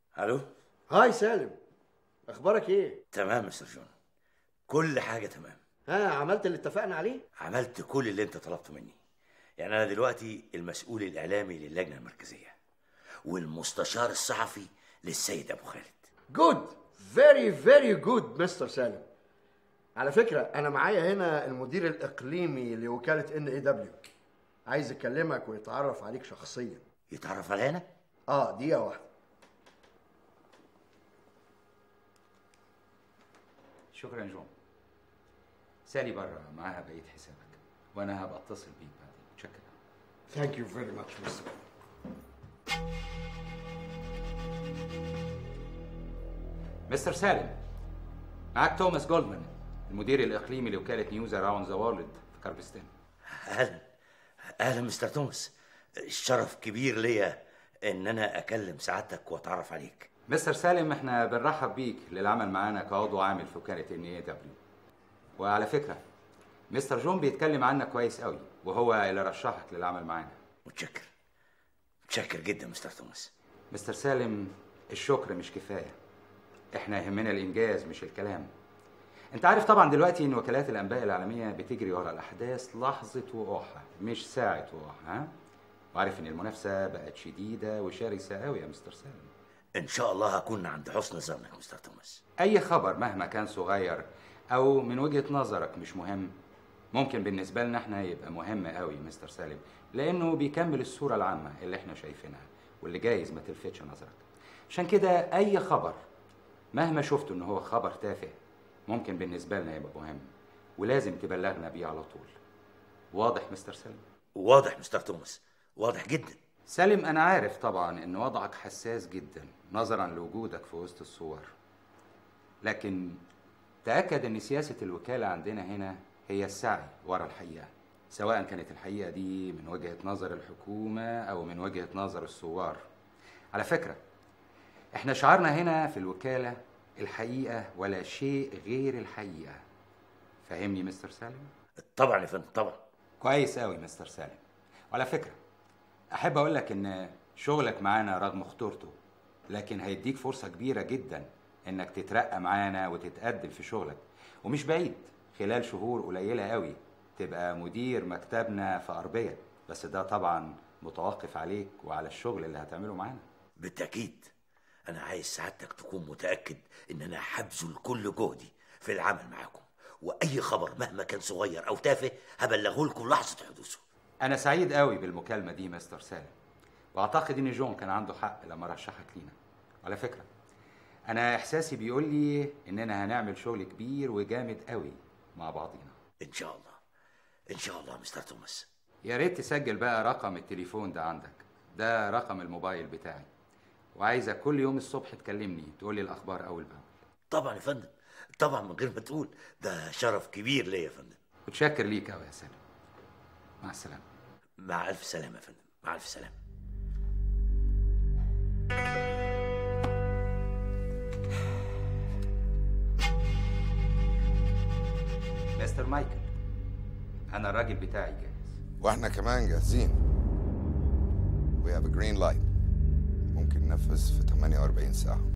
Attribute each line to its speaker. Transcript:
Speaker 1: الو
Speaker 2: هاي سالم اخبارك ايه
Speaker 1: تمام مستر جون كل حاجه تمام
Speaker 2: ها عملت اللي اتفقنا عليه
Speaker 1: عملت كل اللي انت طلبته مني يعني انا دلوقتي المسؤول الاعلامي للجنه المركزيه والمستشار الصحفي للسيد ابو خالد
Speaker 2: جود فيري فيري جود مستر سالم على فكره انا معايا هنا المدير الاقليمي لوكاله ان اي دبليو عايز يكلمك ويتعرف عليك شخصيا
Speaker 1: يتعرف على هنا
Speaker 2: اه دقيقه واحده
Speaker 3: شكرا جون سالي بره معاها بقيه حسابك وانا هبقى اتصل بيك بعدين متشكر
Speaker 2: ثانك يو فيري ماتش مستر
Speaker 3: مستر سالم معاك توماس جولدمان المدير الاقليمي لوكاله نيوز اراوند ذا وورلد في كربستان
Speaker 1: اهلا اهلا مستر توماس الشرف كبير ليا ان انا اكلم سعادتك واتعرف عليك
Speaker 3: مستر سالم احنا بنرحب بيك للعمل معانا كعضو عامل في وكاله ان اي دبليو وعلى فكره مستر جون بيتكلم عنك كويس قوي وهو اللي رشحك للعمل معانا
Speaker 1: متشكر متشكر جدا مستر توماس
Speaker 3: مستر سالم الشكر مش كفايه احنا يهمنا الانجاز مش الكلام انت عارف طبعا دلوقتي ان وكالات الانباء العالميه بتجري ورا الاحداث لحظه وقوعها مش ساعه وقوعها ها وعارف ان المنافسه بقت شديده وشرسه قوي يا مستر سالم
Speaker 1: ان شاء الله هكون عند حسن ظنك مستر توماس
Speaker 3: اي خبر مهما كان صغير او من وجهه نظرك مش مهم ممكن بالنسبه لنا احنا يبقى مهم قوي مستر سالم لانه بيكمل الصوره العامه اللي احنا شايفينها واللي جايز ما تلفتش نظرك عشان كده اي خبر مهما شفته ان هو خبر تافه ممكن بالنسبه لنا يبقى مهم ولازم تبلغنا بيه على طول واضح مستر سالم
Speaker 1: واضح مستر توماس واضح جدا
Speaker 3: سالم انا عارف طبعا ان وضعك حساس جدا نظرا لوجودك في وسط الصور لكن تاكد ان سياسه الوكاله عندنا هنا هي السعي ورا الحقيقه سواء كانت الحقيقه دي من وجهه نظر الحكومه او من وجهه نظر الثوار على فكره احنا شعارنا هنا في الوكاله الحقيقه ولا شيء غير الحقيقه فاهمني مستر سالم
Speaker 1: طبعا يا فندم طبعا
Speaker 3: كويس قوي مستر سالم وعلى فكره احب اقول لك ان شغلك معانا رغم خطورته لكن هيديك فرصه كبيره جدا انك تترقى معانا وتتقدم في شغلك ومش بعيد خلال شهور قليله قوي تبقى مدير مكتبنا في اربيه بس ده طبعا متوقف عليك وعلى الشغل اللي هتعمله معانا
Speaker 1: بالتاكيد انا عايز سعادتك تكون متاكد ان انا هبذل كل جهدي في العمل معاكم واي خبر مهما كان صغير او تافه هبلغه لكم لحظه حدوثه
Speaker 3: انا سعيد قوي بالمكالمه دي مستر سالم واعتقد ان جون كان عنده حق لما رشحك لينا وعلى فكره انا احساسي بيقول لي اننا هنعمل شغل كبير وجامد قوي مع بعضينا
Speaker 1: ان شاء الله ان شاء الله مستر توماس
Speaker 3: يا ريت تسجل بقى رقم التليفون ده عندك ده رقم الموبايل بتاعي وعايزك كل يوم الصبح تكلمني تقول لي الاخبار اول باول
Speaker 1: طبعا يا فندم طبعا من غير ما تقول ده شرف كبير ليا يا فندم
Speaker 3: متشكر ليك قوي يا سالم مع السلامه
Speaker 1: مع الف سلامه يا فندم مع الف سلامه
Speaker 3: مستر مايكل انا الراجل بتاعي جاهز
Speaker 4: واحنا كمان جاهزين We have a green light ممكن ننفذ في 48 ساعة